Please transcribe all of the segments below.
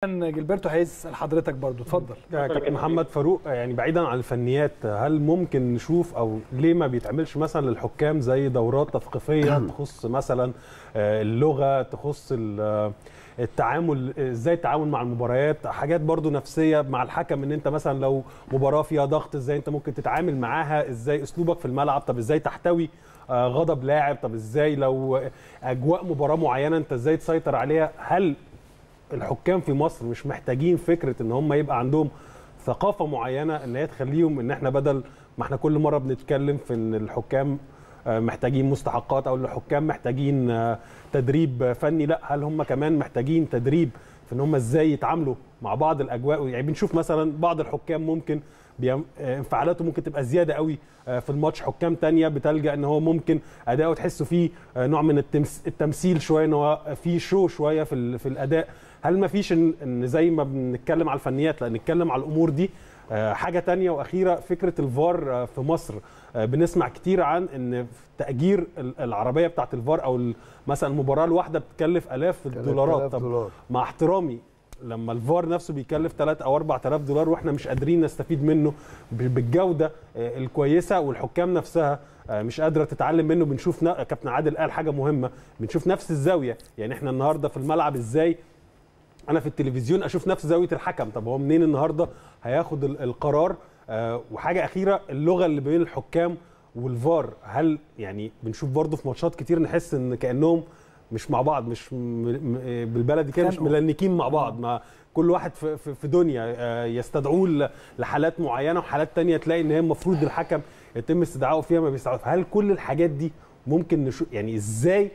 جilberto هيسال حضرتك برضو اتفضل يا كابتن محمد فاروق يعني بعيدا عن الفنيات هل ممكن نشوف او ليه ما بيتعملش مثلا للحكام زي دورات تثقيفيه تخص مثلا اللغه تخص التعامل ازاي التعامل مع المباريات حاجات برضو نفسيه مع الحكم ان انت مثلا لو مباراه فيها ضغط ازاي انت ممكن تتعامل معاها ازاي اسلوبك في الملعب طب ازاي تحتوي غضب لاعب طب ازاي لو اجواء مباراه معينه انت ازاي تسيطر عليها هل الحكام في مصر مش محتاجين فكره ان هم يبقى عندهم ثقافه معينه ان هي تخليهم ان احنا بدل ما احنا كل مره بنتكلم في ان الحكام محتاجين مستحقات او الحكام محتاجين تدريب فني لا هل هم كمان محتاجين تدريب في ان هم ازاي يتعاملوا مع بعض الاجواء يعني بنشوف مثلا بعض الحكام ممكن انفعالاته ممكن تبقى زياده قوي في الماتش حكام تانية بتلجا ان هو ممكن اداؤه تحسه فيه نوع من التمثيل شويه ان هو في شو شويه في في الاداء هل ما فيش ان زي ما بنتكلم على الفنيات لا نتكلم على الامور دي حاجه تانية واخيره فكره الفار في مصر بنسمع كتير عن ان تاجير العربيه بتاعه الفار او مثلا المباراه الواحده بتكلف الاف الدولارات طب دولار. مع احترامي لما الفار نفسه بيكلف 3 او 4000 دولار واحنا مش قادرين نستفيد منه بالجوده الكويسه والحكام نفسها مش قادره تتعلم منه بنشوف كابتن عادل قال حاجه مهمه بنشوف نفس الزاويه يعني احنا النهارده في الملعب ازاي انا في التلفزيون اشوف نفس زاويه الحكم طب هو منين النهارده هياخد القرار وحاجه اخيره اللغه اللي بين الحكام والفار هل يعني بنشوف برضه في ماتشات كتير نحس ان كانهم مش مع بعض مش بالبلدي كده مش ملنكين مع بعض ما كل واحد في, في دنيا يستدعوه لحالات معينه وحالات تانية تلاقي ان هي المفروض الحكم يتم استدعائه فيها ما بيستدعوه هل كل الحاجات دي ممكن نشوف يعني ازاي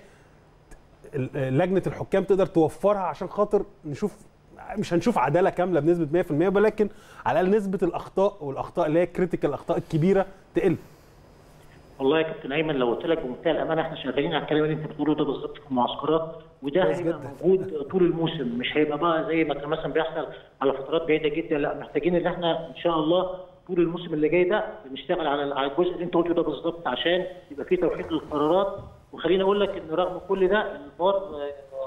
لجنه الحكام تقدر توفرها عشان خاطر نشوف مش هنشوف عداله كامله بنسبه 100% ولكن على الاقل نسبه الاخطاء والاخطاء اللي هي كريتيكال الاخطاء الكبيره تقل والله يا كابتن ايمن لو قلت لك بمنتهى الامانه احنا شغالين على الكلام اللي انت بتقوله ده بالظبط في المعسكرات وده هيبقى موجود طول الموسم مش هيبقى بقى زي ما كان مثلا بيحصل على فترات بعيده جدا لا محتاجين ان احنا ان شاء الله طول الموسم اللي جاي ده بنشتغل على على الجزء اللي انت قلته ده بالظبط عشان يبقى في توحيد للقرارات وخليني اقول لك ان رغم كل ده الفار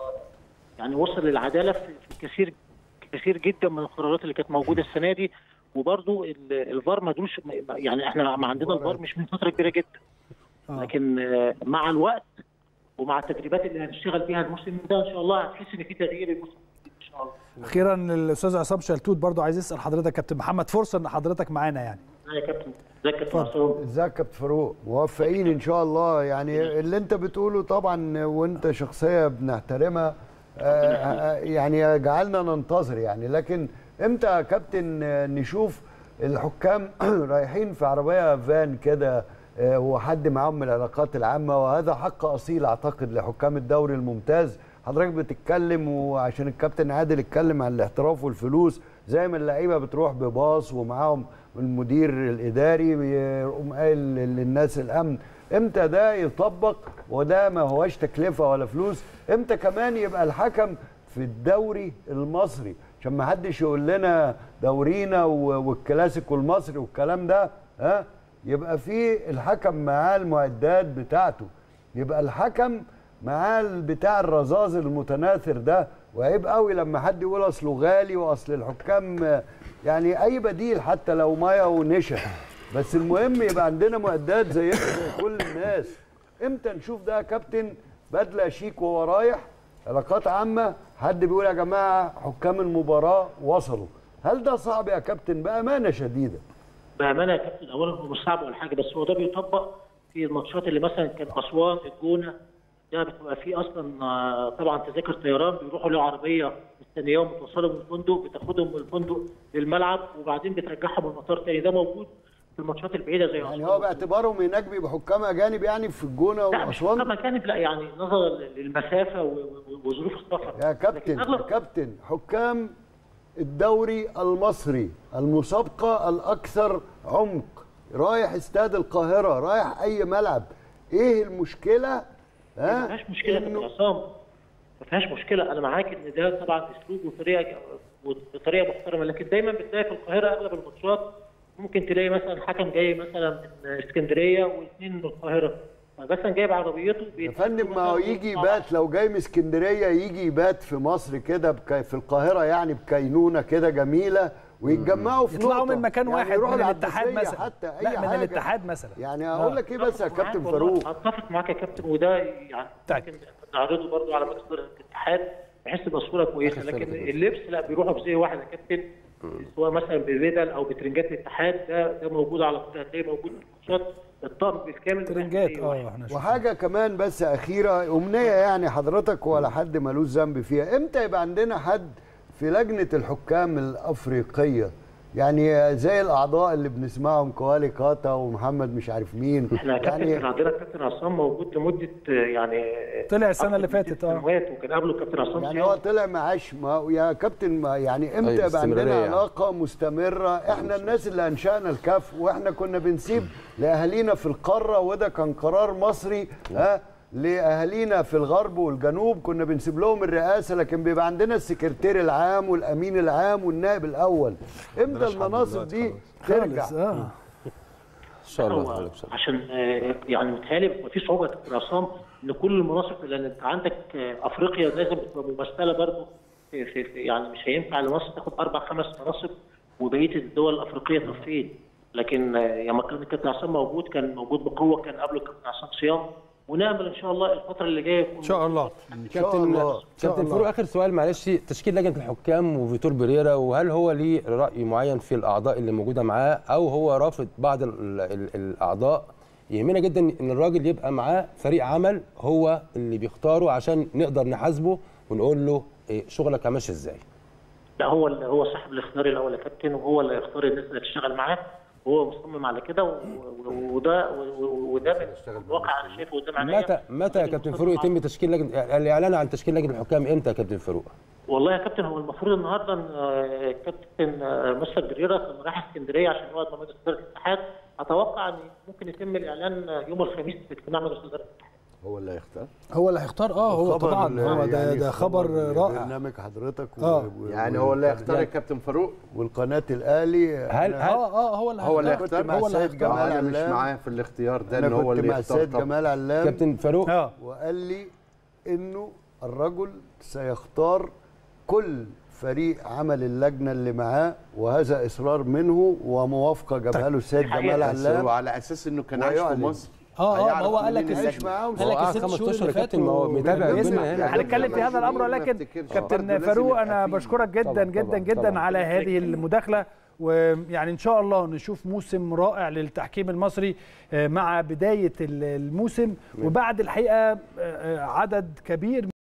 يعني وصل للعداله في كثير كثير جدا من القرارات اللي كانت موجوده السنه دي وبرده الفار مدوش يعني احنا ما عندنا الفار مش من فتره كبيره جدا لكن مع الوقت ومع التدريبات اللي هنشتغل فيها الموسم ده ان شاء الله هتحس ان في تغيير الموسم ان شاء الله اخيرا الاستاذ عصام شلتوت برضو عايز يسال حضرتك كابتن محمد فرصه ان حضرتك معانا يعني يا كابتن ازيك يا كابتن عصام ازيك كابتن فاروق موفقين ان شاء الله يعني اللي انت بتقوله طبعا وانت شخصيه بنحترمها آه يعني جعلنا ننتظر يعني لكن امتى يا كابتن نشوف الحكام رايحين في عربيه فان كده وحد معاهم من العلاقات العامه وهذا حق اصيل اعتقد لحكام الدوري الممتاز حضرتك بتتكلم وعشان الكابتن عادل اتكلم عن الاحتراف والفلوس زي ما اللعيبه بتروح بباص ومعاهم المدير الاداري يقوم قايل للناس الامن امتى ده يطبق وده ما هواش تكلفه ولا فلوس امتى كمان يبقى الحكم في الدوري المصري عشان ما حدش يقول لنا دورينا والكلاسيكو المصري والكلام ده ها يبقى في الحكم معاه المعدات بتاعته يبقى الحكم معاه بتاع الرذاذ المتناثر ده وعيب قوي لما حد يقول اصله غالي واصل الحكام يعني اي بديل حتى لو ميه ونشا بس المهم يبقى عندنا معدات زي كل الناس امتى نشوف ده يا كابتن بدله شيك وهو رايح علاقات عامه حد بيقول يا جماعه حكام المباراه وصلوا هل ده صعب يا كابتن بامانه شديده بامانه يا كابتن اولا هو مش صعب ولا حاجه بس هو ده بيطبق في الماتشات اللي مثلا كان اسوان الجونه ده بتبقى فيه اصلا طبعا تذاكر طيران بيروحوا له عربيه مستنياهم بتوصلهم من الفندق بتاخدهم من الفندق للملعب وبعدين بترجعهم من المطار تاني ده موجود في الماتشات البعيده زي يعني هو باعتبارهم هناك بيبقوا حكام اجانب يعني في الجونه لا مش واسوان حكام اجانب لا يعني نظرا للمسافه وظروف السفر يا كابتن يا كابتن حكام الدوري المصري المسابقه الاكثر عمق رايح استاد القاهره رايح اي ملعب ايه المشكله ها ما فيهاش مشكله يا عصام ما فيهاش مشكله انا معاك ان ده طبعا اسلوب وطريقه وطريقه محترمه لكن دايما بتلاقي في القاهره اغلب الماتشات ممكن تلاقي مثلا حكم جاي مثلا من اسكندريه واثنين من القاهره فمثلا جايب عربيته يا بيت- فندم ما هو يجي يبات لو جاي من اسكندريه يجي يبات في مصر كده بك- في القاهره يعني بكينونه كده جميله ويتجمعوا في يطلعوا نقطة. من مكان يعني واحد يروحوا من الاتحاد العباسية مثلا حتى اي لا من حاجه الاتحاد مثلا يعني آه. اقول لك ايه بس يا أتفق معاك كابتن والله، فاروق اتفق معاك يا كابتن وده يعني طيب. ممكن نعرضه برضه على مجلس إدارة الاتحاد بحيث تبقى الصوره كويسه لكن اللبس لا بيروحوا بزي واحد يا كابتن سواء مثلا بالبدل او بترنجات الاتحاد ده ده موجود على طول هتلاقيه موجود في الماتشات الطقم بالكامل ترنجات زي واحد. اه احنا شفنا. وحاجه كمان بس اخيره امنيه يعني حضرتك ولا حد ملوش ذنب فيها امتى يبقى عندنا حد في لجنه الحكام الافريقيه يعني زي الاعضاء اللي بنسمعهم كوالي كاتا ومحمد مش عارف مين احنا كابتن يعني كان عندنا كابتن عصام موجود لمده آه، يعني طلع السنة اللي أكتر من فاتت، ست اه. سنوات وكان قبله كابتن عصام يعني سياف. هو طلع معاش ما يا كابتن ما يعني امتى أيوة، يبقى عندنا استمرارية يعني. علاقه مستمره احنا الناس اللي انشانا الكاف واحنا كنا بنسيب لاهالينا في القاره وده كان قرار مصري ها لاهالينا في الغرب والجنوب كنا بنسيب لهم الرئاسه لكن بيبقى عندنا السكرتير العام والامين العام والنائب الاول امتى المناصب دي ترجع خالص اه ان شاء الله هو تعالى ان شاء الله عشان آه، يعني متهيألي بيبقى في صعوبه يا كابتن عصام ان كل المناصب لان انت عندك آه، افريقيا لازم تبقى ممثله برضه في, في, في يعني مش هينفع لمصر تاخد اربع خمس مناصب وبقيه الدول الافريقيه طب فين؟ لكن آه، لما كان الكابتن عصام موجود كان موجود بقوه كان قبله الكابتن عصام صيام ونامل ان شاء الله الفتره اللي جايه يكون ان شاء الله شاء كابتن الله. كابتن فاروق اخر سؤال معلش تشكيل لجنه الحكام وفيتور بريرا وهل هو ليه راي معين في الاعضاء اللي موجوده معاه او هو رافض بعض ال ال الاعضاء يهمنا جدا ان الراجل يبقى معاه فريق عمل هو اللي بيختاره عشان نقدر نحاسبه ونقول له إيه شغلك ماشي ازاي لا هو اللي هو صاحب الاختيار الاول يا كابتن وهو اللي هيختار الناس اللي هتشتغل معاه وهو مصمم على كده و- و- وده و- وده من الواقع انا شايفه قدام عينيا متى متى يا كابتن فاروق يتم تشكيل لجنه الاعلان عن تشكيل لجنه الحكام امتى يا كابتن فاروق والله يا كابتن هو المفروض النهارده إن، آه، كابتن آه، مستر بريرا كان رايح اسكندريه عشان يقعد مع مجلس اداره الاتحاد اتوقع ان ممكن يتم الاعلان آه، يوم الخميس في اجتماع مجلس اداره الاتحاد هو اللي هيختار هو اللي هيختار اه هو خبر طبعا هو ده يعني ده خبر رائع برنامج حضرتك و... آه. و... يعني هو اللي هيختار الكابتن فاروق والقناه الاهلي هل أنا- هل اه اه هو اللي هو اللي هيختار. هيختار مع هو اللي السيد هيختار جمال آه، انا مش علام. معاه في الاختيار ده انا ان هو كنت اللي مع يختار السيد طبعا جمال علام كابتن فاروق اه وقال لي انه الرجل سيختار كل فريق عمل اللجنه اللي معاه وهذا اصرار منه وموافقه جابها له السيد الحقيقة جمال بس هو علام على اساس انه كان عايش في ويعلن. مصر اه اه ما هيعرف هو قال لك منين عايش الست- معاهم قال لك هو الست خمس شهور أشهر اللي يا كابتن، ما هو فاتوا متابع بيسمع. الدنيا هنا. هنتكلم في هذا الامر ما ولكن افتكرش. كابتن برضه لازم فاروق يبقى انا فيه. بشكرك جدا طبعاً، جدا طبعاً، جدا طبعاً. على هذه المداخله ويعني ان شاء الله نشوف موسم رائع للتحكيم المصري آه، مع بدايه ال- الموسم وبعد الحقيقه آه، آه، عدد كبير